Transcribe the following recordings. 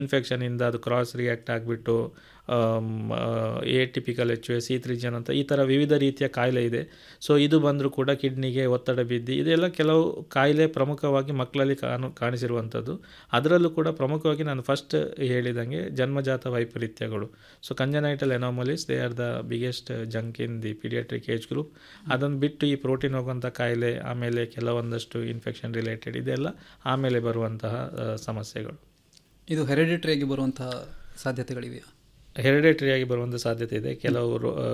ಇನ್ಫೆಕ್ಷನಿಂದ ಅದು cross react ಆಗಿಬಿಟ್ಟು atypical H S C ತ್ರಿಜನ್ ಅಂತ ಈ ಥರ ವಿವಿಧ ರೀತಿಯ ಕಾಯಿಲೆ ಇದೆ ಸೊ ಇದು ಬಂದರೂ ಕೂಡ ಕಿಡ್ನಿಗೆ ಒತ್ತಡ ಬಿದ್ದು ಇದೆಲ್ಲ ಕೆಲವು ಕಾಯಿಲೆ ಪ್ರಮುಖವಾಗಿ ಮಕ್ಕಳಲ್ಲಿ ಕಾಣು ಕಾಣಿಸಿರುವಂಥದ್ದು ಅದರಲ್ಲೂ ಕೂಡ ಪ್ರಮುಖವಾಗಿ ನಾನು ಫಸ್ಟ್ ಹೇಳಿದಂಗೆ ಜನ್ಮಜಾತ ವೈಪರೀತ್ಯಗಳು so congenital anomalies they are the biggest junk in the paediatric age group ಅದನ್ನು ಬಿಟ್ಟು ಈ ಪ್ರೋಟೀನ್ ಹೋಗುವಂಥ ಕಾಯಿಲೆ ಆಮೇಲೆ ಕೆಲವೊಂದಷ್ಟು ಇನ್ಫೆಕ್ಷನ್ ರಿಲೇಟೆಡ್ ಇದೆಲ್ಲ ಆಮೇಲೆ ಬರುವಂತಹ ಆ, ಸಮಸ್ಯೆಗಳು ಇದು ಹೆರಿಡಿಟ್ರಿಯಾಗಿ ಬರುವಂತಹ ಸಾಧ್ಯತೆಗಳಿವೆಯಾ ಹೆರಿಡೇಟರಿಯಾಗಿ ಬರುವಂಥ ಸಾಧ್ಯತೆ ಇದೆ ಕೆಲವು ರೋ- ಆ,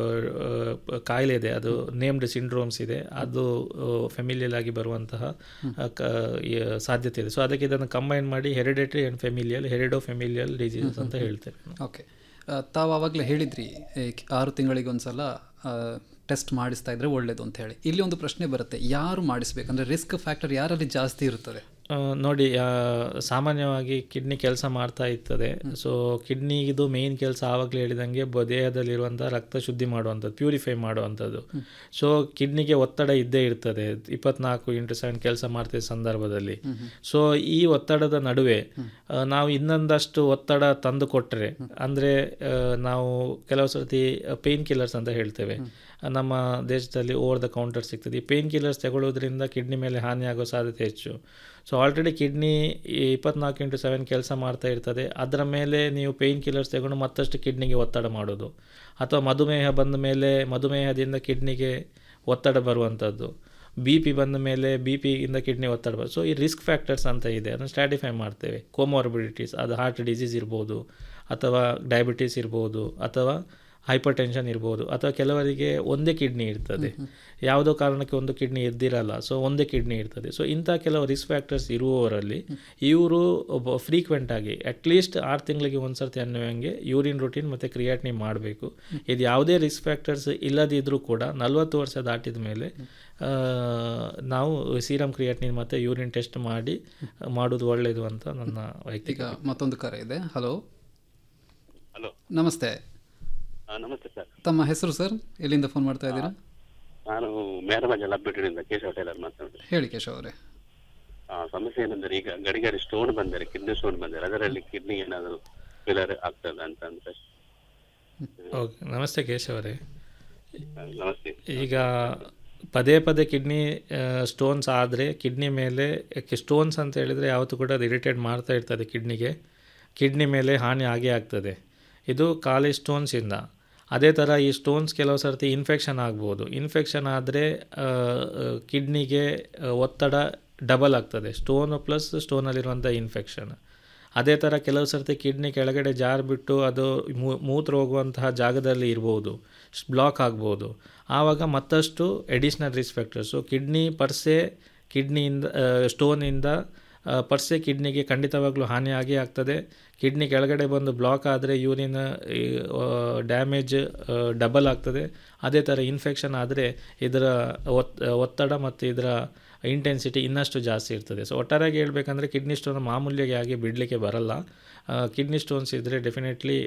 ಆ, ಕಾಯಿಲೆ ಇದೆ ಅದು ನೇಮ್ಡ್ ಸಿಂಡ್ರೋಮ್ಸ್ ಇದೆ ಅದು ಫೆಮಿಲಿಯಲ್ ಆಗಿ ಬರುವಂತಹ ಆ, ಕ- ಈ, ಸಾಧ್ಯತೆ ಇದೆ ಸೊ ಅದಕ್ಕೆ ಇದನ್ನು ಕಂಬೈನ್ ಮಾಡಿ hereditary and familial heredo familial diseases ಅಂತ ಹೇಳ್ತೇವೆ ಓಕೆ ಆ, ತಾವು ಆವಾಗಲೇ ಹೇಳಿದ್ರಿ ಏ, ಕ್- ಆರು ತಿಂಗಳಿಗೆ ಒಂದ್ಸಲ ಟೆಸ್ಟ್ ಮಾಡಿಸ್ತಾ ಇದ್ರೆ ಒಳ್ಳೇದು ಅಂತ ಹೇಳಿ ಇಲ್ಲಿ ಒಂದು ಪ್ರಶ್ನೆ ಬರುತ್ತೆ ಯಾರು ಮಾಡಿಸ್ಬೇಕಂದ್ರೆ ರಿಸ್ಕ್ ಫ್ಯಾಕ್ಟರ್ ಯಾರಲ್ಲಿ ಜಾಸ್ತಿ ಇರ್ತದೆ ಆ, ನೋಡಿ ಆ, ಸಾಮಾನ್ಯವಾಗಿ ಕಿಡ್ನಿ ಕೆಲಸ ಮಾಡ್ತಾ ಇರ್ತದೆ ಸೊ ಕಿಡ್ನಿದು ಮೇನ್ ಕೆಲಸ ಆವಾಗಲೇ ಹೇಳಿದಂಗೆ ಬ ದೇಹದಲ್ಲಿರುವಂಥ ರಕ್ತ ಶುದ್ಧಿ ಮಾಡುವಂಥದ್ದು ಪ್ಯೂರಿಫೈ ಮಾಡುವಂಥದ್ದು ಸೊ ಕಿಡ್ನಿಗೆ ಒತ್ತಡ ಇದ್ದೇ ಇರ್ತದೆ ಇಪ್ಪತ್ನಾಲ್ಕು ಇಂಟು ಸೆವೆನ್ ಕೆಲಸ ಮಾಡ್ತಿದ್ದ ಸಂದರ್ಭದಲ್ಲಿ ಸೊ ಈ ಒತ್ತಡದ ನಡುವೆ ಆ, ನಾವು ಇನ್ನೊಂದಷ್ಟು ಒತ್ತಡ ತಂದು ಕೊಟ್ಟರೆ ಅಂದರೆ ನಾವು ಕೆಲವು ಸರ್ತಿ ಪೇನ್ ಕಿಲ್ಲರ್ಸ್ ಅಂತ ಹೇಳ್ತೇವೆ ನಮ್ಮ ದೇಶದಲ್ಲಿ ಓವರ್ ದ ಕೌಂಟರ್ ಸಿಗ್ತದೆ ಈ ಪೇನ್ ಕಿಲ್ಲರ್ಸ್ ತಗೊಳ್ಳೋದ್ರಿಂದ ಕಿಡ್ನಿ ಮೇಲೆ ಹಾನಿ ಆಗೋ ಸಾಧ್ಯತೆ ಹೆಚ್ಚು ಸೊ ಆಲ್ರೆಡಿ ಕಿಡ್ನಿ ಇಪ್ಪತ್ನಾಲ್ಕು ಇಂಟು ಸೆವೆನ್ ಕೆಲಸ ಮಾಡ್ತಾ ಇರ್ತದೆ ಅದರ ಮೇಲೆ ನೀವು ಪೇಯ್ನ್ ಕಿಲ್ಲರ್ಸ್ ತಗೊಂಡು ಮತ್ತಷ್ಟು ಕಿಡ್ನಿಗೆ ಒತ್ತಡ ಮಾಡೋದು ಅಥವಾ ಮಧುಮೇಹ ಬಂದ ಮೇಲೆ ಮಧುಮೇಹದಿಂದ ಕಿಡ್ನಿಗೆ ಒತ್ತಡ ಬರುವಂಥದ್ದು ಬಿ ಪಿ ಬಂದ ಮೇಲೆ ಬಿ ಪಿಯಿಂದ ಕಿಡ್ನಿ ಒತ್ತಡ ಬರ್ ಸೊ ಈ ರಿಸ್ಕ್ ಫ್ಯಾಕ್ಟರ್ಸ್ ಅಂತ ಇದೆ ಅದನ್ನು ಸ್ಟ್ರಾಟಿಫೈ ಮಾಡ್ತೇವೆ ಕೋಮಾರ್ಬಿಡಿಟೀಸ್ ಅದು ಹಾರ್ಟ್ ಡಿಸೀಸ್ ಇರ್ಬೋದು ಅಥವಾ ಡಯಾಬಿಟೀಸ್ ಇರ್ಬೋದು ಅಥವಾ ಹೈಪರ್ ಟೆನ್ಷನ್ ಇರ್ಬೋದು ಅಥವಾ ಕೆಲವರಿಗೆ ಒಂದೇ ಕಿಡ್ನಿ ಇರ್ತದೆ ಯಾವುದೋ ಕಾರಣಕ್ಕೆ ಒಂದು ಕಿಡ್ನಿ ಇದ್ದಿರಲ್ಲ ಸೊ ಒಂದೇ ಕಿಡ್ನಿ ಇರ್ತದೆ ಸೊ ಇಂಥ ಕೆಲವು ರಿಸ್ಕ್ ಫ್ಯಾಕ್ಟರ್ಸ್ ಇರುವವರಲ್ಲಿ ಇವರು ಫ್ರೀಕ್ವೆಂಟ್ ಆಗಿ ಅಟ್ಲೀಸ್ಟ್ ಆರು ತಿಂಗಳಿಗೆ ಒಂದು ಸರ್ತಿ ಅನ್ನುವಂಗೆ ಯೂರಿನ್ ರೂಟೀನ್ ಮತ್ತು ಕ್ರಿಯಾಟ್ನಿ ಮಾಡಬೇಕು ಇದು ಯಾವುದೇ ರಿಸ್ಕ್ ಫ್ಯಾಕ್ಟರ್ಸ್ ಇಲ್ಲದಿದ್ದರೂ ಕೂಡ ನಲವತ್ತು ವರ್ಷ ದಾಟಿದ ಮೇಲೆ ಆ, ನಾವು ಸೀರಮ್ ಕ್ರಿಯಾಟ್ನಿನ್ ಮತ್ತು ಯೂರಿನ್ ಟೆಸ್ಟ್ ಮಾಡಿ ಮಾಡೋದು ಒಳ್ಳೆಯದು ಅಂತ ನನ್ನ ವೈಯಕ್ತಿಕ ಈಗ ಮತ್ತೊಂದು ಕರೆ ಇದೆ ಹಲೋ ಹಲೋ ನಮಸ್ತೆ ನಮಸ್ತೆ ಸರ್ ತಮ್ಮ ಹೆಸರು ಸರ್ ಎಲ್ಲಿಂದ ಫೋನ್ ಮಾಡ್ತಾ ಇದ್ದೀರಾ ನಾನು ಮೇರಮಜ ಲಬ್ಬಿಟ್ಟಿನಿಂದ ಕೇಶವ ಟೈಲರ್ ಮಾತಾಡೋದು ಹೇಳಿ ಕೇಶವ್ ಅವರೇ ಆ, ಸಮಸ್ಯೆ ಏನಂದ್ರೆ ಈಗ ಗಡಿಗಡಿ ಸ್ಟೋನ್ ಬಂದರೆ ಕಿಡ್ನಿ ಸ್ಟೋನ್ ಬಂದರೆ ಅದರಲ್ಲಿ ಕಿಡ್ನಿ ಏನಾದರೂ ಫಿಲರ್ ಆಗ್ತದ ಅಂತ ಅಂದ್ರೆ ಓಕೆ ನಮಸ್ತೆ ಕೇಶವರೇ ಆ, ನಮಸ್ತೆ ಈಗ ಪದೇ ಪದೇ ಕಿಡ್ನಿ ಸ್ಟೋನ್ಸ್ ಆದರೆ ಕಿಡ್ನಿ ಮೇಲೆ ಸ್ಟೋನ್ಸ್ ಅಂತ ಹೇಳಿದರೆ ಯಾವತ್ತೂ ಕೂಡ ಅದು ಇರಿಟೇಟ್ ಮಾಡ್ತಾ ಇರ್ತದೆ ಕಿಡ್ನಿಗೆ ಕಿಡ್ನಿ ಮೇಲೆ ಹಾನಿ ಆಗೇ ಆಗ್ತದೆ ಇದು ಖಾಲಿ ಸ್ಟೋನ್ಸಿಂದ ಅದೇ ಥರ ಈ ಸ್ಟೋನ್ಸ್ ಕೆಲವು ಸರ್ತಿ ಇನ್ಫೆಕ್ಷನ್ ಆಗ್ಬೋದು ಇನ್ಫೆಕ್ಷನ್ ಆದರೆ ಕಿಡ್ನಿಗೆ ಒತ್ತಡ ಡಬಲ್ ಆಗ್ತದೆ ಸ್ಟೋನ್ ಪ್ಲಸ್ ಸ್ಟೋನಲ್ಲಿರುವಂಥ ಇನ್ಫೆಕ್ಷನ್ ಅದೇ ಥರ ಕೆಲವು ಸರ್ತಿ ಕಿಡ್ನಿ ಕೆಳಗಡೆ ಜಾರ್ ಬಿಟ್ಟು ಅದು ಮೂ- ಮೂತ್ರ ಹೋಗುವಂತಹ ಜಾಗದಲ್ಲಿ ಇರ್ಬೋದು ಬ್ಲಾಕ್ ಆಗ್ಬೋದು ಆವಾಗ ಮತ್ತಷ್ಟು additional risk factors kidney per se ಕಿಡ್ನಿಯಿಂದ ಸ್ಟೋನಿಂದ ಪರ್ಸೆ ಕಿಡ್ನಿಗೆ ಖಂಡಿತವಾಗ್ಲೂ ಹಾನಿಯಾಗಿ ಆಗ್ತದೆ ಕಿಡ್ನಿ ಕೆಳಗಡೆ ಬಂದು ಬ್ಲಾಕ್ ಆದರೆ ಯೂರಿನ್ ಡ್ಯಾಮೇಜ್ ಡಬಲ್ ಆಗ್ತದೆ ಅದೇ ಥರ ಇನ್ಫೆಕ್ಷನ್ ಆದರೆ ಇದರ ಒತ್ ಒತ್ತಡ ಮತ್ತು ಇದರ ಇಂಟೆನ್ಸಿಟಿ ಇನ್ನಷ್ಟು ಜಾಸ್ತಿ ಇರ್ತದೆ ಸೊ ಒಟ್ಟಾರೆಯಾಗಿ ಹೇಳ್ಬೇಕಂದ್ರೆ ಕಿಡ್ನಿ ಸ್ಟೋನ್ ಮಾಮೂಲಿಯಾಗಿ ಆಗಿ ಬಿಡಲಿಕ್ಕೆ ಬರಲ್ಲ ಕಿಡ್ನಿ ಸ್ಟೋನ್ಸ್ ಇದ್ದರೆ ಡೆಫಿನೆಟ್ಲಿ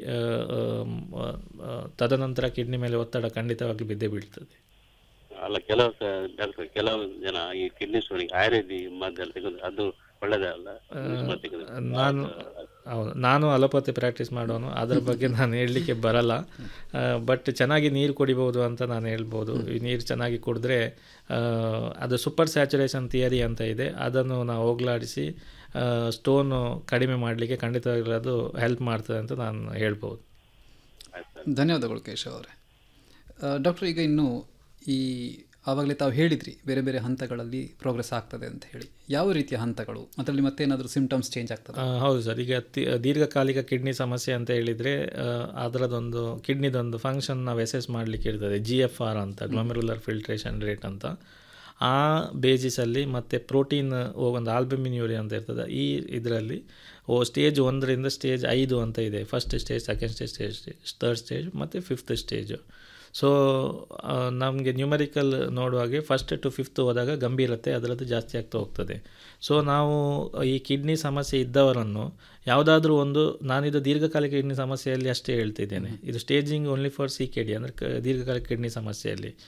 ತದನಂತರ ಕಿಡ್ನಿ ಮೇಲೆ ಒತ್ತಡ ಖಂಡಿತವಾಗಿ ಬಿದ್ದೇ ಬೀಳ್ತದೆ ಅಲ್ಲ ಕೆಲವು ಡಾಕ್ಟರ್ ಕೆಲವು ಜನ ಈ ಕಿಡ್ನಿ ಸ್ಟೋನಿಗೆ ಆಯುರ್ವೇದಿ ಮದ್ದೆಲ್ಲ ತೆಗೆದು ಅದು ಒಳ್ಳೇದಲ್ಲ ಮದ್ದು ತೆಗೆದು. ನಾನು ಹೌದು ನಾನು ಅಲೋಪತಿ ಪ್ರಾಕ್ಟೀಸ್ ಮಾಡೋನು ಅದರ ಬಗ್ಗೆ ನಾನು ಹೇಳಲಿಕ್ಕೆ ಬರಲ್ಲ ಬಟ್ ಚೆನ್ನಾಗಿ ನೀರು ಕುಡಿಬೋದು ಅಂತ ನಾನು ಹೇಳ್ಬೋದು ಈ ನೀರು ಚೆನ್ನಾಗಿ ಕುಡಿದ್ರೆ ಆ, ಅದು ಸೂಪರ್ ಸ್ಯಾಚುರೇಷನ್ ಥಿಯರಿ ಅಂತ ಇದೆ ಅದನ್ನು ನಾವು ಹೋಗ್ಲಾಡಿಸಿ ಸ್ಟೋನು ಕಡಿಮೆ ಮಾಡಲಿಕ್ಕೆ ಖಂಡಿತವಾಗ್ಲೂ ಅದು ಹೆಲ್ಪ್ ಮಾಡ್ತದೆ ಅಂತ ನಾನು ಹೇಳ್ಬೋದು ಧನ್ಯವಾದಗಳು ಕೇಶವ್ ಅವರೇ ಡಾಕ್ಟರ್ ಈಗ ಇನ್ನು ಈ ಆವಾಗಲೇ ತಾವು ಹೇಳಿದ್ರಿ ಬೇರೆ ಬೇರೆ ಹಂತಗಳಲ್ಲಿ ಪ್ರೋಗ್ರೆಸ್ ಆಗ್ತದೆ ಅಂತ ಹೇಳಿ ಯಾವ ರೀತಿಯ ಹಂತಗಳು ಅದರಲ್ಲಿ ಮತ್ತೇನಾದರೂ ಸಿಂಪ್ಟಮ್ಸ್ ಚೇಂಜ್ ಆಗ್ತದೆ ಆ, ಹೌದು ಸರ್ ಈಗ ತಿ- ದೀರ್ಘಕಾಲಿಕ ಕಿಡ್ನಿ ಸಮಸ್ಯೆ ಅಂತ ಹೇಳಿದರೆ ಅದರದೊಂದು ಕಿಡ್ನಿದೊಂದು ಫಂಕ್ಷನ್ ನಾವು ಎಸೆಸ್ ಮಾಡಲಿಕ್ಕೆ ಇರ್ತದೆ ಜಿ ಎಫ್ ಆರ್ ಅಂತ ಗ್ಲೊಮೆರುಲರ್ ಫಿಲ್ಟ್ರೇಷನ್ ರೇಟ್ ಅಂತ ಆ ಬೇಸಿಸಲ್ಲಿ ಮತ್ತು ಪ್ರೋಟೀನ್ ಒಂದು ಆಲ್ಬಮಿನ್ ಯೂರಿಯಾ ಅಂತ ಇರ್ತದೆ ಈ ಇದರಲ್ಲಿ ಓ ಸ್ಟೇಜ್ ಒಂದರಿಂದ ಸ್ಟೇಜ್ ಐದು ಅಂತ ಇದೆ first stage second stage stage third stage ಮತ್ತು ಫಿಫ್ತ್ ಸ್ಟೇಜು ಸೊ ನಮಗೆ ನ್ಯೂಮರಿಕಲ್ ನೋಡುವಾಗೆ ಫಸ್ಟ್ ಟು ಫಿಫ್ತ್ ಹೋದಾಗ ಗಂಭೀರತೆ ಅದರದ್ದು ಜಾಸ್ತಿ ಆಗ್ತಾ ಹೋಗ್ತದೆ ಸೊ ನಾವು ಈ ಕಿಡ್ನಿ ಸಮಸ್ಯೆ ಇದ್ದವರನ್ನು ಯಾವುದಾದ್ರೂ ಒಂದು ನಾನಿದು ದೀರ್ಘಕಾಲಿಕ ಕಿಡ್ನಿ ಸಮಸ್ಯೆಯಲ್ಲಿ ಅಷ್ಟೇ ಹೇಳ್ತಿದ್ದೇನೆ ಇದು staging only for C K D ಅಂದರೆ ಕ ದೀರ್ಘಕಾಲಿಕ ಕಿಡ್ನಿ ಸಮಸ್ಯೆಯಲ್ಲಿ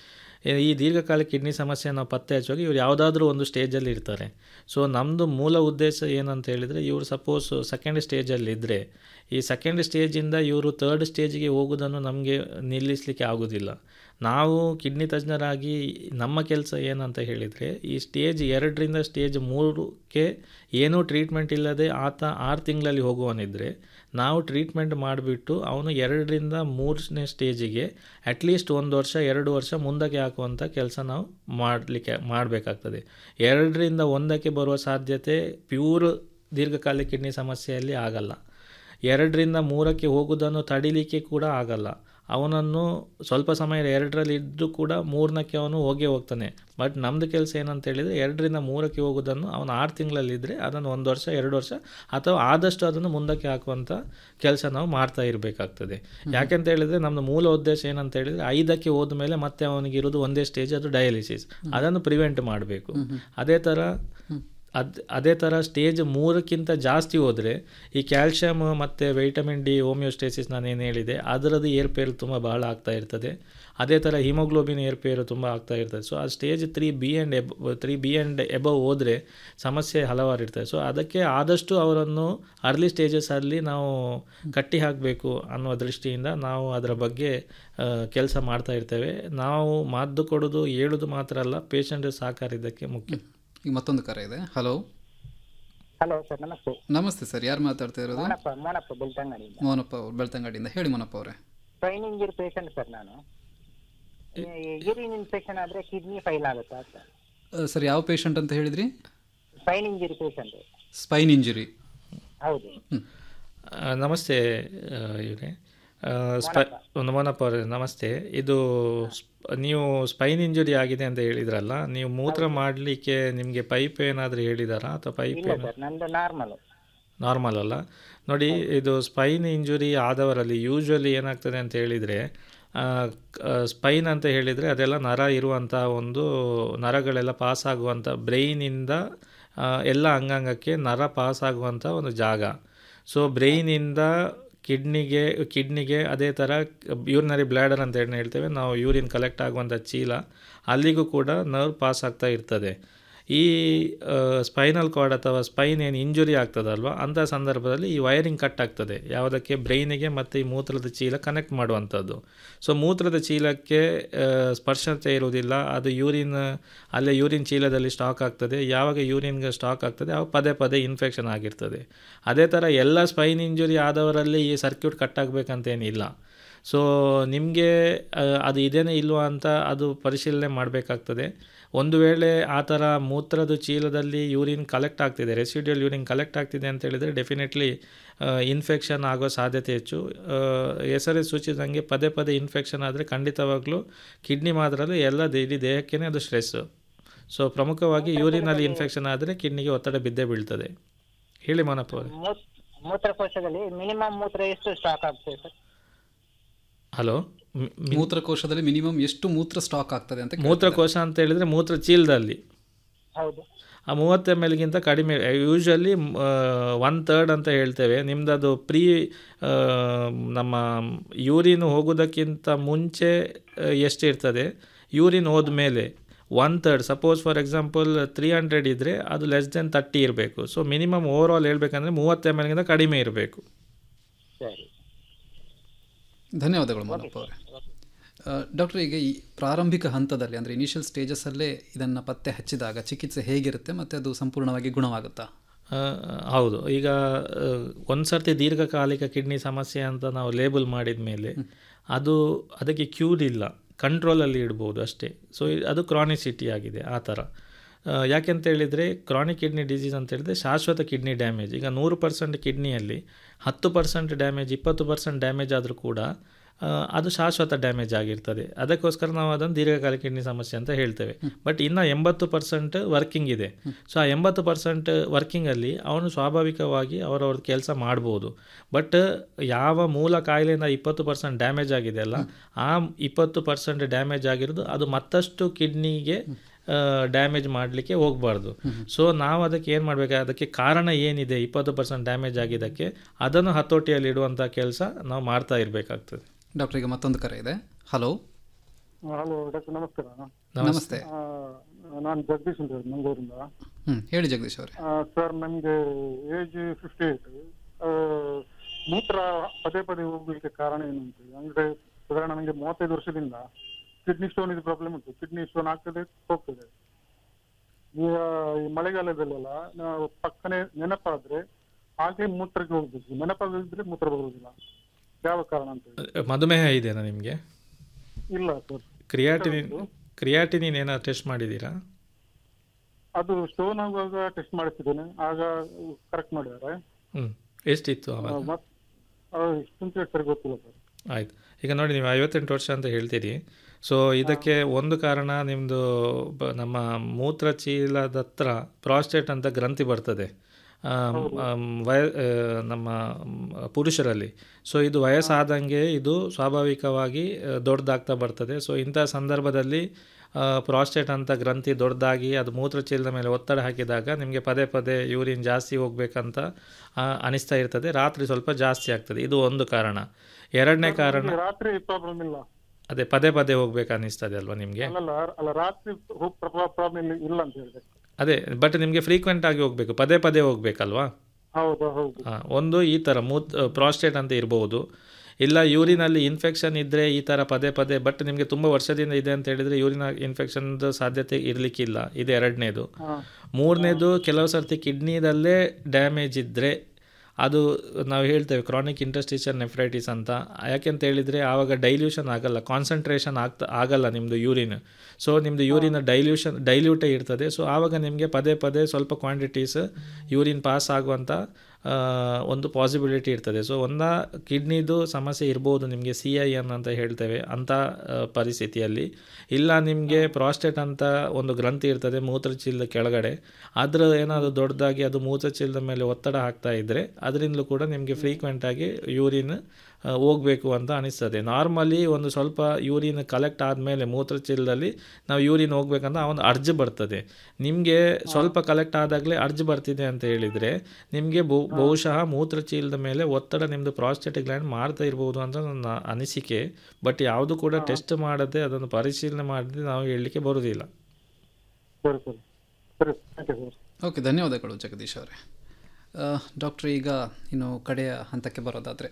ಈ ದೀರ್ಘಕಾಲಿಕ ಕಿಡ್ನಿ ಸಮಸ್ಯೆ ನಾವು ಪತ್ತೆ ಹಚ್ಚುವಾಗ ಇವ್ರು ಯಾವುದಾದ್ರೂ ಒಂದು ಸ್ಟೇಜಲ್ಲಿ ಇರ್ತಾರೆ ಸೊ ನಮ್ಮದು ಮೂಲ ಉದ್ದೇಶ ಏನಂತ ಹೇಳಿದರೆ ಇವರು ಸಪೋಸ್ ಸೆಕೆಂಡ್ ಸ್ಟೇಜಲ್ಲಿ ಇದ್ದರೆ ಈ ಸೆಕೆಂಡ್ ಸ್ಟೇಜಿಂದ ಇವರು ತರ್ಡ್ ಸ್ಟೇಜಿಗೆ ಹೋಗೋದನ್ನು ನಮಗೆ ನಿಲ್ಲಿಸಲಿಕ್ಕೆ ಆಗೋದಿಲ್ಲ ನಾವು ಕಿಡ್ನಿ ತಜ್ಞರಾಗಿ ನಮ್ಮ ಕೆಲಸ ಏನಂತ ಹೇಳಿದರೆ ಈ ಸ್ಟೇಜ್ ಎರಡರಿಂದ ಸ್ಟೇಜ್ ಮೂರಕ್ಕೆ ಏನೂ ಟ್ರೀಟ್ಮೆಂಟ್ ಇಲ್ಲದೆ ಆತ ಆರು ತಿಂಗಳಲ್ಲಿ ಹೋಗುವನಿದ್ದರೆ ನಾವು ಟ್ರೀಟ್ಮೆಂಟ್ ಮಾಡಿಬಿಟ್ಟು ಅವನು ಎರಡರಿಂದ ಮೂರನೇ ಸ್ಟೇಜಿಗೆ ಅಟ್ಲೀಸ್ಟ್ ಒಂದು ವರ್ಷ ಎರಡು ವರ್ಷ ಮುಂದಕ್ಕೆ ಹಾಕುವಂಥ ಕೆಲಸ ನಾವು ಮಾಡಲಿಕ್ಕೆ ಮಾಡಬೇಕಾಗ್ತದೆ ಎರಡರಿಂದ ಒಂದಕ್ಕೆ ಬರುವ ಸಾಧ್ಯತೆ ಪ್ಯೂರ್ ದೀರ್ಘಕಾಲಿಕ ಕಿಡ್ನಿ ಸಮಸ್ಯೆಯಲ್ಲಿ ಆಗಲ್ಲ ಎರಡರಿಂದ ಮೂರಕ್ಕೆ ಹೋಗೋದನ್ನು ತಡಿಲಿಕ್ಕೆ ಕೂಡ ಆಗಲ್ಲ ಅವನನ್ನು ಸ್ವಲ್ಪ ಸಮಯ ಎರಡರಲ್ಲಿ ಇದ್ದು ಕೂಡ ಮೂರನಕ್ಕೆ ಅವನು ಹೋಗೇ ಹೋಗ್ತಾನೆ ಬಟ್ ನಮ್ಮದು ಕೆಲಸ ಏನಂತ ಹೇಳಿದರೆ ಎರಡರಿಂದ ಮೂರಕ್ಕೆ ಹೋಗೋದನ್ನು ಅವನು ಆರು ತಿಂಗಳಲ್ಲಿದ್ದರೆ ಅದನ್ನು ಒಂದು ವರ್ಷ ಎರಡು ವರ್ಷ ಅಥವಾ ಆದಷ್ಟು ಅದನ್ನು ಮುಂದಕ್ಕೆ ಹಾಕುವಂಥ ಕೆಲಸ ನಾವು ಮಾಡ್ತಾ ಇರಬೇಕಾಗ್ತದೆ ಯಾಕೆಂತ ಹೇಳಿದರೆ ನಮ್ಮದು ಮೂಲ ಉದ್ದೇಶ ಏನಂತ ಹೇಳಿದರೆ ಐದಕ್ಕೆ ಹೋದ ಮೇಲೆ ಮತ್ತೆ ಅವನಿಗೆ ಇರೋದು ಒಂದೇ ಸ್ಟೇಜ್ ಅದು ಡಯಾಲಿಸಿಸ್ ಅದನ್ನು ಪ್ರಿವೆಂಟ್ ಮಾಡಬೇಕು ಅದೇ ಥರ ಅದು ಅದೇ ಥರ ಸ್ಟೇಜ್ ಮೂರಕ್ಕಿಂತ ಜಾಸ್ತಿ ಹೋದರೆ ಈ ಕ್ಯಾಲ್ಶಿಯಮ್ ಮತ್ತು ವೈಟಮಿನ್ ಡಿ ಹೋಮಿಯೋಸ್ಟೇಸಿಸ್ ನಾನು ಏನು ಹೇಳಿದೆ ಅದರದ್ದು ಏರ್ಪೇರು ತುಂಬ ಬಹಳ ಆಗ್ತಾ ಇರ್ತದೆ ಅದೇ ಥರ ಹಿಮೋಗ್ಲೋಬಿನ್ ಏರ್ಪೇರು ತುಂಬ ಆಗ್ತಾ ಇರ್ತದೆ ಸೊ ಆ stage three B and above three B and above ಹೋದರೆ ಸಮಸ್ಯೆ ಹಲವಾರು ಇರ್ತದೆ ಸೊ ಅದಕ್ಕೆ ಆದಷ್ಟು ಅವರನ್ನು ಅರ್ಲಿ ಸ್ಟೇಜಸಲ್ಲಿ ನಾವು ಕಟ್ಟಿ ಹಾಕಬೇಕು ಅನ್ನೋ ದೃಷ್ಟಿಯಿಂದ ನಾವು ಅದರ ಬಗ್ಗೆ ಕೆಲಸ ಮಾಡ್ತಾ ಇರ್ತೇವೆ ನಾವು ಮದ್ದು ಕೊಡೋದು ಹೇಳೋದು ಮಾತ್ರ ಅಲ್ಲ ಪೇಷಂಟ್ ಸಹಕಾರ ಇದಕ್ಕೆ ಮುಖ್ಯ ಈಗ ಮತ್ತೊಂದು ಕರೆ ಇದೆ ಹಲೋ ಹಲೋ ಸರ್ ನಮಸ್ತೆ ನಮಸ್ತೆ ಸರ್ ಯಾರು ಮಾತಾಡ್ತಾ ಇರೋದು ಮೋನಪ್ಪ ಮೋನಪ್ಪ ಬೆಳ್ತಂಗಡಿಯಿಂದ ಮೋಹನಪ್ಪ ಅವ್ರು ಬೆಳ್ತಂಗಡಿಯಿಂದ ಹೇಳಿ ಮೋನಪ್ಪ ಅವರೇ ಸ್ಪೈನ್ ಇಂಜರಿ ಪೇಷಂಟ್ ಸರ್ ನಾನು ಯೂರಿನ್ ಇನ್ಫೆಕ್ಷನ್ ಆದ್ರೆ ಕಿಡ್ನಿ ಫೈಲ್ ಆಗುತ್ತಾ ಸರ್ ಸರ್ ಯಾವ ಪೇಷಂಟ್ ಅಂತ ಹೇಳಿದ್ರಿ spine injury patient spine injury ಹೌದು ಆ, ನಮಸ್ತೆ ಇವರೇ ಸ್ಪೈ ನಮನಪ್ಪ ಅವರೇ ನಮಸ್ತೆ ಇದು ಸ್ಪ್- ನೀವು ಸ್ಪೈನ್ ಇಂಜುರಿ ಆಗಿದೆ ಅಂತ ಹೇಳಿದ್ರಲ್ಲ ನೀವು ಮೂತ್ರ ಮಾಡಲಿಕ್ಕೆ ನಿಮಗೆ ಪೈಪ್ ಏನಾದರೂ ಹೇಳಿದಾರಾ ಅಥವಾ ಪೈಪ್ ಇಲ್ಲ ಏನು ಸರ್ ನಂದು ನಾರ್ಮಲ್ ನಾರ್ಮಲ್ ಅಲ್ಲ ನೋಡಿ ಇದು ಸ್ಪೈನ್ ಇಂಜುರಿ ಆದವರಲ್ಲಿ ಯೂಶ್ವಲಿ ಏನಾಗ್ತದೆ ಅಂತ ಹೇಳಿದರೆ ಸ್ಪೈನ್ ಅಂತ ಹೇಳಿದರೆ ಅದೆಲ್ಲ ನರ ಇರುವಂಥ ಒಂದು ನರಗಳೆಲ್ಲ ಪಾಸ್ ಆಗುವಂಥ ಬ್ರೈನಿಂದ ಎಲ್ಲ ಅಂಗಾಂಗಕ್ಕೆ ನರ ಪಾಸ್ ಆಗುವಂಥ ಒಂದು ಜಾಗ ಸೊ ಬ್ರೈನಿಂದ ಕಿಡ್ನಿಗೆ ಕಿಡ್ನಿಗೆ ಅದೇ ಥರ ಯೂರಿನರಿ ಬ್ಲ್ಯಾಡರ್ ಅಂತ ಏನು ಹೇಳ್ತೇವೆ ನಾವು ಯೂರಿನ್ ಕಲೆಕ್ಟ್ ಆಗುವಂಥ ಚೀಲ ಅಲ್ಲಿಗೂ ಕೂಡ ನರ್ವ್ ಪಾಸ್ ಆಗ್ತಾ ಇರ್ತದೆ ಈ ಸ್ಪೈನಲ್ ಕಾರ್ಡ್ ಅಥವಾ ಸ್ಪೈನ್ ಏನು ಇಂಜುರಿ ಆಗ್ತದಲ್ವ ಅಂಥ ಸಂದರ್ಭದಲ್ಲಿ ಈ ವೈರಿಂಗ್ ಕಟ್ ಆಗ್ತದೆ ಯಾವುದಕ್ಕೆ ಬ್ರೈನಿಗೆ ಮತ್ತು ಈ ಮೂತ್ರದ ಚೀಲ ಕನೆಕ್ಟ್ ಮಾಡುವಂಥದ್ದು ಸೊ ಮೂತ್ರದ ಚೀಲಕ್ಕೆ ಆ, ಸ್ಪರ್ಶತೆ ಇರುವುದಿಲ್ಲ ಅದು ಯೂರಿನ್ ಅಲ್ಲೇ ಯೂರಿನ್ ಚೀಲದಲ್ಲಿ ಸ್ಟಾಕ್ ಆಗ್ತದೆ ಯಾವಾಗ ಯೂರಿನ್ಗೆ ಸ್ಟಾಕ್ ಆಗ್ತದೆ ಆವಾಗ ಪದೇ ಪದೇ ಇನ್ಫೆಕ್ಷನ್ ಆಗಿರ್ತದೆ ಅದೇ ಥರ ಎಲ್ಲ ಸ್ಪೈನ್ ಇಂಜುರಿ ಆದವರಲ್ಲಿ ಈ ಸರ್ಕ್ಯೂಟ್ ಕಟ್ ಆಗಬೇಕಂತೇನಿಲ್ಲ ಸೊ ನಿಮಗೆ ಅದು ಇದೇನೇ ಇಲ್ವಾ ಅಂತ ಅದು ಪರಿಶೀಲನೆ ಮಾಡಬೇಕಾಗ್ತದೆ ಒಂದು ವೇಳೆ ಆ ಥರ ಮೂತ್ರದ ಚೀಲದಲ್ಲಿ ಯೂರಿನ್ ಕಲೆಕ್ಟ್ ಆಗ್ತಿದೆ ರೆಸಿಡ್ಯೂಲ್ ಯೂರಿನ್ ಕಲೆಕ್ಟ್ ಆಗ್ತಿದೆ ಅಂತ ಹೇಳಿದರೆ ಡೆಫಿನೆಟ್ಲಿ ಇನ್ಫೆಕ್ಷನ್ ಆಗೋ ಸಾಧ್ಯತೆ ಹೆಚ್ಚು ಆ, ಹೆಸರೇ ಸೂಚಿಸಿದಂಗೆ ಪದೇ ಪದೇ ಇನ್ಫೆಕ್ಷನ್ ಆದರೆ ಖಂಡಿತವಾಗ್ಲೂ ಕಿಡ್ನಿ ಮಾತ್ರ ಅಲ್ಲ ಎಲ್ಲ ದೇ- ಇಡೀ ದೇಹಕ್ಕೇ ಅದು ಸ್ಟ್ರೆಸ್ಸು ಸೊ ಪ್ರಮುಖವಾಗಿ ಯೂರಿನಲ್ಲಿ ಇನ್ಫೆಕ್ಷನ್ ಆದರೆ ಕಿಡ್ನಿಗೆ ಒತ್ತಡ ಬಿದ್ದೇ ಬೀಳ್ತದೆ ಹೇಳಿ ಮನಪ್ಪ ಅವರೇ ಮೂತ್- ಮೂತ್ರಕೋಶದಲ್ಲಿ ಮಿನಿಮಮ್ ಮೂತ್ರ ಎಷ್ಟು ಸ್ಟಾಕ್ ಆಗ್ತದೆ ಸರ್ ಹಲೋ ಮೂತ್ರಕೋಶದಲ್ಲಿ ಮಿನಿಮಮ್ ಎಷ್ಟು ಮೂತ್ರ ಸ್ಟಾಕ್ ಆಗ್ತದೆ ಅಂತ ಕೇಳ್ತಾರೆ. ಮೂತ್ರಕೋಶ ಅಂತ ಹೇಳಿದರೆ ಮೂತ್ರ ಚೀಲದಲ್ಲಿ ಹೌದು ಆ ಮೂವತ್ತು ಎಮ್ ಎಲ್ಗಿಂತ ಕಡಿಮೆ ಯೂಶ್ವಲಿ ಒನ್ ತರ್ಡ್ ಅಂತ ಹೇಳ್ತೇವೆ ನಿಮ್ಮದು ಪ್ರೀ ನಮ್ಮ ಯೂರಿನ್ ಹೋಗೋದಕ್ಕಿಂತ ಮುಂಚೆ ಆ, ಎಷ್ಟಿರ್ತದೆ ಯೂರಿನ್ ಹೋದ್ಮೇಲೆ one third suppose for example three hundred ಇದ್ದರೆ ಅದು ಲೆಸ್ ದೆನ್ ತರ್ಟಿ ಇರಬೇಕು ಸೊ ಮಿನಿಮಮ್ ಓವರ್ ಆಲ್ ಹೇಳ್ಬೇಕಂದ್ರೆ ಮೂವತ್ತು ಎಮ್ ಎಲ್ಗಿಂತ ಕಡಿಮೆ ಇರಬೇಕು ಸರಿ ಧನ್ಯವಾದಗಳು ಮೋಹನಪ್ಪ ಅವರೇ ಡಾಕ್ಟರ್ ಈಗ ಈ ಪ್ರಾರಂಭಿಕ ಹಂತದಲ್ಲಿ ಅಂದರೆ ಇನಿಷಿಯಲ್ ಸ್ಟೇಜಸ್ಸಲ್ಲೇ ಇದನ್ನು ಪತ್ತೆ ಹಚ್ಚಿದಾಗ ಚಿಕಿತ್ಸೆ ಹೇಗಿರುತ್ತೆ ಮತ್ತು ಅದು ಸಂಪೂರ್ಣವಾಗಿ ಗುಣವಾಗುತ್ತಾ ಆ, ಹೌದು ಈಗ ಒಂದು ಸರ್ತಿ ದೀರ್ಘಕಾಲಿಕ ಕಿಡ್ನಿ ಸಮಸ್ಯೆ ಅಂತ ನಾವು ಲೇಬಲ್ ಮಾಡಿದ ಮೇಲೆ ಅದು ಅದಕ್ಕೆ ಕ್ಯೂರ್ ಇಲ್ಲ ಕಂಟ್ರೋಲಲ್ಲಿ ಇಡ್ಬೋದು ಅಷ್ಟೇ ಸೊ ಅದು ಕ್ರಾನಿಸಿಟಿ ಆಗಿದೆ ಆ ಥರ ಆ, ಯಾಕೆಂತ ಹೇಳಿದರೆ ಕ್ರಾನಿಕ್ ಕಿಡ್ನಿ ಡಿಸೀಸ್ ಅಂತ ಹೇಳಿದ್ರೆ ಶಾಶ್ವತ ಕಿಡ್ನಿ ಡ್ಯಾಮೇಜ್ ಈಗ ನೂರು ಪರ್ಸೆಂಟ್ ಕಿಡ್ನಿಯಲ್ಲಿ ಹತ್ತು ಪರ್ಸೆಂಟ್ ಡ್ಯಾಮೇಜ್ ಇಪ್ಪತ್ತು ಪರ್ಸೆಂಟ್ ಡ್ಯಾಮೇಜ್ ಆದರೂ ಕೂಡ ಆ, ಅದು ಶಾಶ್ವತ ಡ್ಯಾಮೇಜ್ ಆಗಿರ್ತದೆ ಅದಕ್ಕೋಸ್ಕರ ನಾವು ಅದನ್ನು ದೀರ್ಘಕಾಲಿಕ ಕಿಡ್ನಿ ಸಮಸ್ಯೆ ಅಂತ ಹೇಳ್ತೇವೆ ಬಟ್ ಇನ್ನು ಎಂಬತ್ತು ಪರ್ಸೆಂಟ್ ವರ್ಕಿಂಗ್ ಇದೆ ಸೊ ಆ ಎಂಬತ್ತು ಪರ್ಸೆಂಟ್ ವರ್ಕಿಂಗಲ್ಲಿ ಅವನು ಸ್ವಾಭಾವಿಕವಾಗಿ ಅವರವ್ರ ಕೆಲಸ ಮಾಡ್ಬೋದು ಬಟ್ ಯಾವ ಮೂಲ ಕಾಯಿಲೆಯಿಂದ ಇಪ್ಪತ್ತು ಪರ್ಸೆಂಟ್ ಡ್ಯಾಮೇಜ್ ಆಗಿದೆ ಅಲ್ಲ ಆ ಇಪ್ಪತ್ತು ಪರ್ಸೆಂಟ್ ಡ್ಯಾಮೇಜ್ ಆಗಿರೋದು ಅದು ಮತ್ತಷ್ಟು ಕಿಡ್ನಿಗೆ ಡ್ಯಾಮೇಜ್ ಮಾಡಲಿಕ್ಕೆ ಹೋಗಬಾರ್ದು ಸೊ ನಾವು ಅದಕ್ಕೆ ಏನು ಮಾಡಬೇಕು ಅದಕ್ಕೆ ಕಾರಣ ಏನಿದೆ ಇಪ್ಪತ್ತು ಪರ್ಸೆಂಟ್ ಡ್ಯಾಮೇಜ್ ಆಗಿದ್ದಕ್ಕೆ ಅದನ್ನು ಹತೋಟಿಯಲ್ಲಿ ಇಡುವಂಥ ಕೆಲಸ ನಾವು ಮಾಡ್ತಾ ಇರಬೇಕಾಗ್ತದೆ ಡಾಕ್ಟರ್ ಈಗ ಮತ್ತೊಂದು ಕರೆ ಇದೆ ಹಲೋ ಹಲೋ ಡಾಕ್ಟರ್ ನಮಸ್ಕಾರ ನಮಸ್ತೆ ಆ, ನಾನು ಜಗದೀಶ್ ಅಂತ ಹೇಳಿ ಮಂಗಳೂರಿಂದ ಹ್ಮ್ ಹೇಳಿ ಜಗದೀಶ್ ಅವರೇ ಸರ್ ನನಗೆ ಏಜ್ ಫಿಫ್ಟಿ ಏಟ್ ಮೂತ್ರ ಪದೇ ಪದೇ ಹೋಗ್ಲಿಕ್ಕೆ ಕಾರಣ ಏನು ಅಂತ ಹೇಳಿ. ಅಂದ್ರೆ ಸಾಧಾರಣ ನನಗೆ ಮೂವತ್ತೈದು ವರ್ಷದಿಂದ ಕಿಡ್ನಿ ಸ್ಟೋನ್ ಇದು ಪ್ರಾಬ್ಲಮ್ ಉಂಟು ಕಿಡ್ನಿ ಸ್ಟೋನ್ ಆಗ್ತದೆ ಹೋಗ್ತದೆ ಈಗ ಈ ಮಳೆಗಾಲದಲ್ಲೆಲ್ಲ ನಾವು ಪಕ್ಕನೆ ನೆನಪಾದ್ರೆ ಹಾಗೆ ಮೂತ್ರಕ್ಕೆ ಹೋಗ್ಬೇಕು ನೆನಪಾಗಿದ್ರೆ ಮೂತ್ರ ಬರುವುದಿಲ್ಲ ಯಾವ ಕಾರಣ ಅಂತ ಹೇಳಿ ಮಧುಮೇಹ ಇದೆಯಾ ನಿಮಗೆ ಇಲ್ಲ ಸರ್ ಕ್ರಿಯಾಟಿನಿನ್ ಕ್ರಿಯಾಟಿನಿನ್ ಏನಾದ್ರು ಟೆಸ್ಟ್ ಮಾಡಿದ್ದೀರಾ ಅದು ಸ್ಟೋನ್ ಆಗುವಾಗ ಟೆಸ್ಟ್ ಮಾಡಿಸಿದ್ದೇನೆ ಆಗ ಕರೆಕ್ಟ್ ಮಾಡಿದ್ದಾರೆ ಹ್ಞೂ ಎಷ್ಟಿತ್ತು ಆವಾಗ ಮತ್ ಎಷ್ಟು ಸರಿ ಗೊತ್ತಿಲ್ಲ ಸರ್ ಆಯ್ತು ಈಗ ನೋಡಿ ನೀವು ಐವತ್ತೆಂಟು ವರ್ಷ ಅಂತ ಹೇಳ್ತೀರಿ ಸೊ ಇದಕ್ಕೆ ಒಂದು ಕಾರಣ ನಿಮ್ಮದು ಬ ನಮ್ಮ ಮೂತ್ರಚೀಲದ ಹತ್ರ ಪ್ರಾಸ್ಟೇಟ್ ಅಂತ ಗ್ರಂಥಿ ಬರ್ತದೆ ಆಮ್, ಆಮ್, ವಯ ಆ, ನಮ್ಮ ಮ್, ಪುರುಷರಲ್ಲಿ ಸೊ ಇದು ವಯಸ್ಸಾದಂಗೆ ಇದು ಸ್ವಾಭಾವಿಕವಾಗಿ ಆ, ದೊಡ್ಡದಾಗ್ತಾ ಬರ್ತದೆ ಸೊ ಇಂಥ ಸಂದರ್ಭದಲ್ಲಿ ಪ್ರಾಸ್ಟೇಟ್ ಅಂತ ಗ್ರಂಥಿ ದೊಡ್ಡದಾಗಿ ಅದು ಮೂತ್ರಚೀಲದ ಮೇಲೆ ಒತ್ತಡ ಹಾಕಿದಾಗ ನಿಮಗೆ ಪದೇ ಪದೇ ಯೂರಿನ್ ಜಾಸ್ತಿ ಹೋಗ್ಬೇಕಂತ ಆ, ಅನಿಸ್ತಾ ಇರ್ತದೆ ರಾತ್ರಿ ಸ್ವಲ್ಪ ಜಾಸ್ತಿ ಆಗ್ತದೆ ಇದು ಒಂದು ಕಾರಣ ಎರಡನೇ ಕಾರಣ ನನಗೆ ರಾತ್ರಿ ಪ್ರಾಬ್ಲಮ್ ಇಲ್ಲ ಅದೇ ಪದೇ ಪದೇ ಹೋಗ್ಬೇಕು ಅನ್ನಿಸ್ತದೆ ಅಲ್ವಾ ನಿಮಗೆ ಅಲ್ಲಲ್ಲ ಅಲ್ಲ ರಾತ್ರಿ ಪ್ರಾಬ್ಲಮ್ ಇಲ್ಲ ಅಂತ ಹೇಳಿದೆ ಅದೇ ಬಟ್ ನಿಮಗೆ ಫ್ರೀಕ್ವೆಂಟ್ ಆಗಿ ಹೋಗಬೇಕು ಪದೇ ಪದೇ ಹೋಗ್ಬೇಕಲ್ವಾ ಹೌದು ಹೌದು ಆ, ಒಂದು ಈ ಥರ ಮೂತ್ ಪ್ರಾಸ್ಟೇಟ್ ಅಂತ ಇರ್ಬೋದು ಇಲ್ಲ ಯೂರಿನಲ್ಲಿ ಇನ್ಫೆಕ್ಷನ್ ಇದ್ದರೆ ಈ ಥರ ಪದೇ ಪದೇ ಬಟ್ ನಿಮಗೆ ತುಂಬ ವರ್ಷದಿಂದ ಇದೆ ಅಂತ ಹೇಳಿದರೆ ಯೂರಿನ ಇನ್ಫೆಕ್ಷನ್ದು ಸಾಧ್ಯತೆ ಇರಲಿಕ್ಕಿಲ್ಲ ಇದು ಎರಡನೇದು ಹಾ ಮೂರನೇದು ಕೆಲವು ಸರ್ತಿ ಕಿಡ್ನಿದಲ್ಲೇ ಡ್ಯಾಮೇಜ್ ಇದ್ದರೆ ಅದು ನಾವು ಹೇಳ್ತೇವೆ ಕ್ರಾನಿಕ್ ಇಂಟಸ್ಟಿಷನ್ ನೆಫ್ರೈಟಿಸ್ ಅಂತ ಯಾಕೆಂತ ಹೇಳಿದರೆ ಆವಾಗ ಡೈಲ್ಯೂಷನ್ ಆಗಲ್ಲ ಕಾನ್ಸಂಟ್ರೇಷನ್ ಆಗ್ತಾ ಆಗಲ್ಲ ನಿಮ್ಮದು ಯೂರಿನ್ ಸೊ ನಿಮ್ಮದು ಯೂರಿನ್ ಡೈಲ್ಯೂಷನ್ ಡೈಲ್ಯೂಟೇ ಇರ್ತದೆ ಸೊ ಆವಾಗ ನಿಮಗೆ ಪದೇ ಪದೇ ಸ್ವಲ್ಪ ಕ್ವಾಂಟಿಟೀಸ್ ಯೂರಿನ್ ಪಾಸ್ ಆಗುವಂಥ ಆ, ಒಂದು ಪಾಸಿಬಿಲಿಟಿ ಇರ್ತದೆ ಸೊ ಒಂದ ಕಿಡ್ನಿದು ಸಮಸ್ಯೆ ಇರ್ಬೋದು ನಿಮಗೆ ಸಿ ಐ ಎನ್ ಅಂತ ಹೇಳ್ತೇವೆ ಅಂಥ ಆ, ಪರಿಸ್ಥಿತಿಯಲ್ಲಿ ಇಲ್ಲ ನಿಮಗೆ ಪ್ರಾಸ್ಟೇಟ್ ಅಂತ ಒಂದು ಗ್ರಂಥಿ ಇರ್ತದೆ ಮೂತ್ರಚೀಲದ ಕೆಳಗಡೆ ಅದರ ಏನಾದರೂ ದೊಡ್ಡದಾಗಿ ಅದು ಮೂತ್ರಚೀಲದ ಮೇಲೆ ಒತ್ತಡ ಹಾಕ್ತಾ ಇದ್ದರೆ ಅದರಿಂದಲೂ ಕೂಡ ನಿಮಗೆ ಫ್ರೀಕ್ವೆಂಟಾಗಿ ಯೂರಿನ್ ಹೋಗಬೇಕು ಅಂತ ಅನಿಸ್ತದೆ ನಾರ್ಮಲಿ ಒಂದು ಸ್ವಲ್ಪ ಯೂರಿನ್ ಕಲೆಕ್ಟ್ ಆದಮೇಲೆ ಮೂತ್ರಚೀಲದಲ್ಲಿ ನಾವು ಯೂರಿನ್ ಹೋಗ್ಬೇಕಂತ ಆ ಒಂದು ಅರ್ಜ್ ಬರ್ತದೆ ನಿಮಗೆ ಸ್ವಲ್ಪ ಕಲೆಕ್ಟ್ ಆದಾಗಲೇ ಅರ್ಜ್ ಬರ್ತಿದೆ ಅಂತ ಹೇಳಿದರೆ ನಿಮಗೆ ಬಹು ಬಹುಶಃ ಮೂತ್ರಚೀಲದ ಮೇಲೆ ಒತ್ತಡ ನಿಮ್ಮದು ಪ್ರಾಸ್ಟೇಟಿಕ್ ಗ್ಲ್ಯಾಂಡ್ ಮಾಡ್ತಾ ಇರ್ಬೋದು ಅಂತ ನನ್ನ ಅನಿಸಿಕೆ ಬಟ್ ಯಾವುದು ಕೂಡ ಟೆಸ್ಟ್ ಮಾಡದೆ ಅದನ್ನು ಪರಿಶೀಲನೆ ಮಾಡದೆ ನಾವು ಹೇಳಲಿಕ್ಕೆ ಬರೋದಿಲ್ಲ ಸರಿ ಸರಿ ಸರಿ ಥ್ಯಾಂಕ್ ಯು ಸರ್ ಓಕೆ ಧನ್ಯವಾದಗಳು ಜಗದೀಶ್ ಅವರೇ ಡಾಕ್ಟ್ರ್ ಈಗ ಇನ್ನು ಕಡೆಯ ಹಂತಕ್ಕೆ ಬರೋದಾದರೆ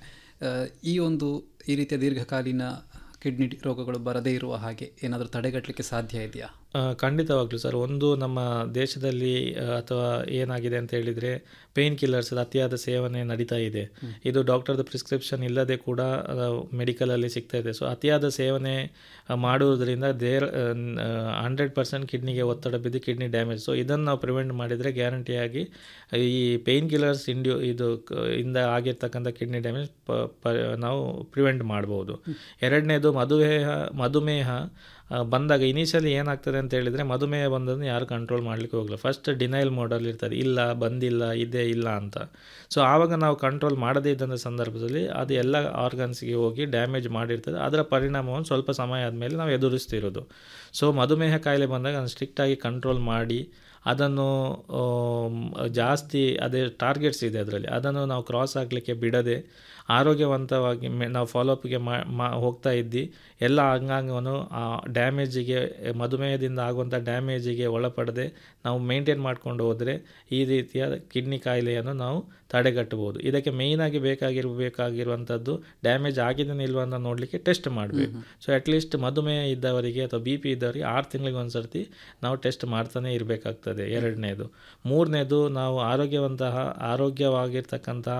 ಈ ಒಂದು ಈ ರೀತಿಯ ದೀರ್ಘಕಾಲೀನ ಕಿಡ್ನಿ ರೋಗಗಳು ಬರದೇ ಇರುವ ಹಾಗೆ ಏನಾದರೂ ತಡೆಗಟ್ಟಲಿಕ್ಕೆ ಸಾಧ್ಯ ಇದೆಯಾ ಆ, ಖಂಡಿತವಾಗ್ಲೂ ಸರ್ ಒಂದು ನಮ್ಮ ದೇಶದಲ್ಲಿ ಆ, ಅಥವಾ ಏನಾಗಿದೆ ಅಂತ ಹೇಳಿದರೆ ಪೇನ್ ಕಿಲ್ಲರ್ಸ್ ಅತಿಯಾದ ಸೇವನೆ ನಡೀತಾ ಇದೆ ಇದು ಡಾಕ್ಟರ್ದ ಪ್ರಿಸ್ಕ್ರಿಪ್ಷನ್ ಇಲ್ಲದೆ ಕೂಡ ಮೆಡಿಕಲಲ್ಲಿ ಸಿಗ್ತಾ ಇದೆ ಸೊ ಅತಿಯಾದ ಸೇವನೆ ಆ, ಮಾಡುವುದರಿಂದ ದೇರ್ ಹಂಡ್ರೆಡ್ ಪರ್ಸೆಂಟ್ ಕಿಡ್ನಿಗೆ ಒತ್ತಡ ಬಿದ್ದು ಕಿಡ್ನಿ ಡ್ಯಾಮೇಜ್ ಸೊ ಇದನ್ನು ನಾವು ಪ್ರಿವೆಂಟ್ ಮಾಡಿದರೆ ಗ್ಯಾರಂಟಿಯಾಗಿ ಈ ಪೇನ್ ಕಿಲ್ಲರ್ಸ್ ಇಂಡ್ಯೂ ಇದು ಕ- ಇಂದ ಆಗಿರ್ತಕ್ಕಂಥ ಕಿಡ್ನಿ ಡ್ಯಾಮೇಜ್ ಪ ಪ ನಾವು ಪ್ರಿವೆಂಟ್ ಮಾಡ್ಬೋದು ಎರಡನೇದು ಮಧುಮೇಹ ಮಧುಮೇಹ ಆ, ಬಂದಾಗ ಇನಿಷಿಯಲಿ ಏನಾಗ್ತದೆ ಅಂತ ಹೇಳಿದರೆ ಮಧುಮೇಹ ಬಂದದನ್ನು ಯಾರು ಕಂಟ್ರೋಲ್ ಮಾಡಲಿಕ್ಕೆ ಹೋಗಲ್ಲ ಫಸ್ಟ್ ಡಿನೈಲ್ ಮೋಡಲ್ ಇರ್ತಾರೆ ಇಲ್ಲ ಬಂದಿಲ್ಲ ಇದೆ ಇಲ್ಲ ಅಂತ ಸೊ ಆವಾಗ ನಾವು ಕಂಟ್ರೋಲ್ ಮಾಡದೇ ಇದ್ದಂಥ ಸಂದರ್ಭದಲ್ಲಿ ಅದು ಎಲ್ಲ ಆರ್ಗನ್ಸ್ಗೆ ಹೋಗಿ ಡ್ಯಾಮೇಜ್ ಮಾಡಿರ್ತದೆ ಅದರ ಪರಿಣಾಮವನ್ನು ಸ್ವಲ್ಪ ಸಮಯ ಆದಮೇಲೆ ನಾವು ಎದುರಿಸ್ತಿರೋದು ಸೊ ಮಧುಮೇಹ ಕಾಯಿಲೆ ಬಂದಾಗ ಅದನ್ನು ಸ್ಟ್ರಿಕ್ಟಾಗಿ ಕಂಟ್ರೋಲ್ ಮಾಡಿ ಅದನ್ನು ಆಮ್, ಜಾಸ್ತಿ ಅದೇ ಟಾರ್ಗೆಟ್ಸ್ ಇದೆ ಅದರಲ್ಲಿ ಅದನ್ನು ನಾವು ಕ್ರಾಸ್ ಆಗಲಿಕ್ಕೆ ಬಿಡದೆ ಆರೋಗ್ಯವಂತವಾಗಿ ಮೆ ನಾವು ಫಾಲೋಅಪ್ಗೆ ಮಾ ಹೋಗ್ತಾ ಇದ್ದು ಎಲ್ಲ ಅಂಗಾಂಗವನ್ನು ಆ ಡ್ಯಾಮೇಜಿಗೆ ಮಧುಮೇಹದಿಂದ ಆಗುವಂಥ ಡ್ಯಾಮೇಜಿಗೆ ಒಳಪಡದೆ ನಾವು ಮೇಂಟೈನ್ ಮಾಡ್ಕೊಂಡು ಹೋದರೆ ಈ ರೀತಿಯ ಕಿಡ್ನಿ ಕಾಯಿಲೆಯನ್ನು ನಾವು ತಡೆಗಟ್ಟಬಹುದು ಇದಕ್ಕೆ ಮೇಯ್ನಾಗಿ ಬೇಕಾಗಿರಬೇಕಾಗಿರುವಂಥದ್ದು ಡ್ಯಾಮೇಜ್ ಆಗಿದೆ ಇಲ್ವಾ ಅಂತ ನೋಡಲಿಕ್ಕೆ ಟೆಸ್ಟ್ ಮಾಡಬೇಕು ಸೊ ಅಟ್ಲೀಸ್ಟ್ ಮಧುಮೇಹ ಇದ್ದವರಿಗೆ ಅಥವಾ ಬಿ ಪಿ ಇದ್ದವರಿಗೆ ಆರು ತಿಂಗಳಿಗೆ ಒಂದು ಸರ್ತಿ ನಾವು ಟೆಸ್ಟ್ ಮಾಡ್ತಾನೆ ಇರಬೇಕಾಗ್ತದೆ ಎರಡನೇದು ಮೂರನೇದು ನಾವು ಆರೋಗ್ಯವಂತಹ ಆರೋಗ್ಯವಾಗಿರ್ತಕ್ಕಂತಹ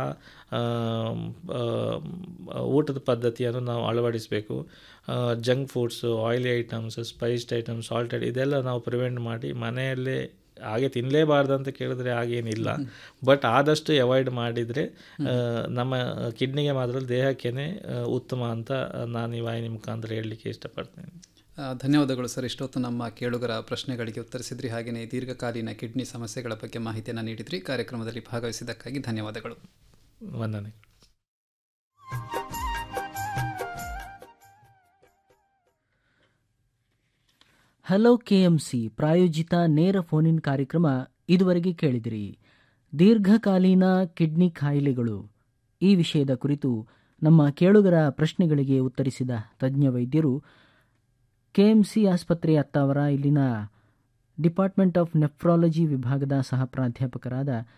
ಆಮ್, ಆಮ್, ಊಟದ ಪದ್ಧತಿಯನ್ನು ನಾವು ಅಳವಡಿಸಬೇಕು junk foods oily items spiced items salted ಇದೆಲ್ಲ ನಾವು ಪ್ರಿವೆಂಟ್ ಮಾಡಿ ಮನೆಯಲ್ಲೇ ಹಾಗೆ ತಿನ್ನಲೇಬಾರ್ದು ಅಂತ ಕೇಳಿದ್ರೆ ಹಾಗೇನಿಲ್ಲ ಬಟ್ ಆದಷ್ಟು ಅವಾಯ್ಡ್ ಮಾಡಿದರೆ ನಮ್ಮ ಕಿಡ್ನಿಗೆ ಮಾತ್ರ ದೇಹಕ್ಕೇ ಉತ್ತಮ ಅಂತ ನಾನು ಈ ವಾಹಿನಿ ಮುಖಾಂತರ ಹೇಳಲಿಕ್ಕೆ ಇಷ್ಟಪಡ್ತೇನೆ ಆ, ಧನ್ಯವಾದಗಳು ಸರ್ ಇಷ್ಟೊತ್ತು ನಮ್ಮ ಕೇಳುಗರ ಪ್ರಶ್ನೆಗಳಿಗೆ ಉತ್ತರಿಸಿದ್ರಿ ಹಾಗೆಯೇ ದೀರ್ಘಕಾಲೀನ ಕಿಡ್ನಿ ಸಮಸ್ಯೆಗಳ ಬಗ್ಗೆ ಮಾಹಿತಿಯನ್ನು ನೀಡಿದ್ರಿ ಕಾರ್ಯಕ್ರಮದಲ್ಲಿ ಭಾಗವಹಿಸಿದ್ದಕ್ಕಾಗಿ ಧನ್ಯವಾದಗಳು ವಂದನೆ ಹಲೋ ಕೆಎಂಸಿ ಪ್ರಾಯೋಜಿತ ನೇರ ಫೋನ್ ಇನ್ ಕಾರ್ಯಕ್ರಮ ಇದುವರೆಗೆ ಕೇಳಿದಿರಿ ದೀರ್ಘಕಾಲೀನ ಕಿಡ್ನಿ ಕಾಯಿಲೆಗಳು ಈ ವಿಷಯದ ಕುರಿತು ನಮ್ಮ ಕೇಳುಗರ ಪ್ರಶ್ನೆಗಳಿಗೆ ಉತ್ತರಿಸಿದ ತಜ್ಞ ವೈದ್ಯರು ಕೆಎಂಸಿ ಆಸ್ಪತ್ರೆ ಅತ್ತಾವರ ಇಲ್ಲಿನ ಡಿಪಾರ್ಟ್ಮೆಂಟ್ ಆಫ್ ನೆಫ್ರಾಲಜಿ ವಿಭಾಗದ ಸಹ ಪ್ರಾಧ್ಯಾಪಕರಾದ